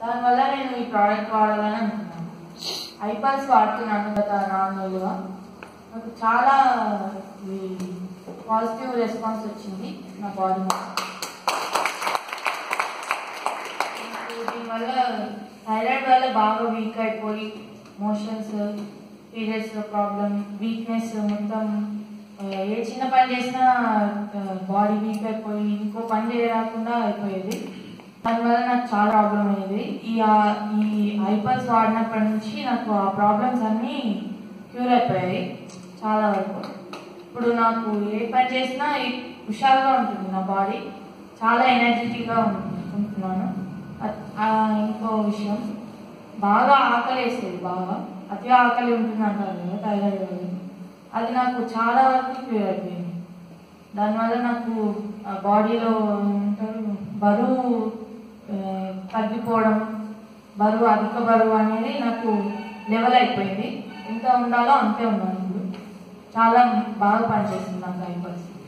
దానివల్ల నేను ఈ ప్రోడక్ట్ వాడాలని అనుకున్నాను ఐపాల్స్ వాడుతున్నాను గత నాలుగు నెలలుగా నాకు చాలా పాజిటివ్ రెస్పాన్స్ వచ్చింది నా బాడీ మీద నాకు దీనివల్ల థైరాయిడ్ వల్ల బాగా వీక్ అయిపోయి మోషన్స్ పీరియడ్స్ ప్రాబ్లం వీక్నెస్ మొత్తం ఆ, ఏ చిన్న పని చేసినా బాడీ వీక్ అయిపోయి ఇంకో పని చేయకుండా అయిపోయేది దానివల్ల నాకు చాలా ప్రాబ్లం అయ్యేది ఈ ఆ- ఈ ఐపల్స్ వాడినప్పటి నుంచి నాకు ఆ ప్రాబ్లమ్స్ అన్నీ క్యూర్ అయిపోయాయి చాలా వరకు ఇప్పుడు నాకు ఏ పని చేసినా ఈ- హుషారుగా ఉంటుంది నా బాడీ చాలా ఎనర్జెటిక్గా ఉంటున్నాను అ- ఆ, ఇంకో విషయం బాగా ఆకలి వేసేది బాగా అతి ఆకలి ఉంటుంది అంటారు కదా థైరాయిడ్ వల్ల అది నాకు చాలా వరకు క్యూర్ అయిపోయింది దానివల్ల నాకు ఆ బాడీలో ఏమంటారు బరువు ఆ, తగ్గిపోవడం బరువు అధిక బరువు అనేది నాకు లెవెల్ అయిపోయింది ఎంత ఉండాలో అంతే ఉన్నాను ఇప్పుడు చాలా బాగా పనిచేస్తుంది నాకు ఐపల్స్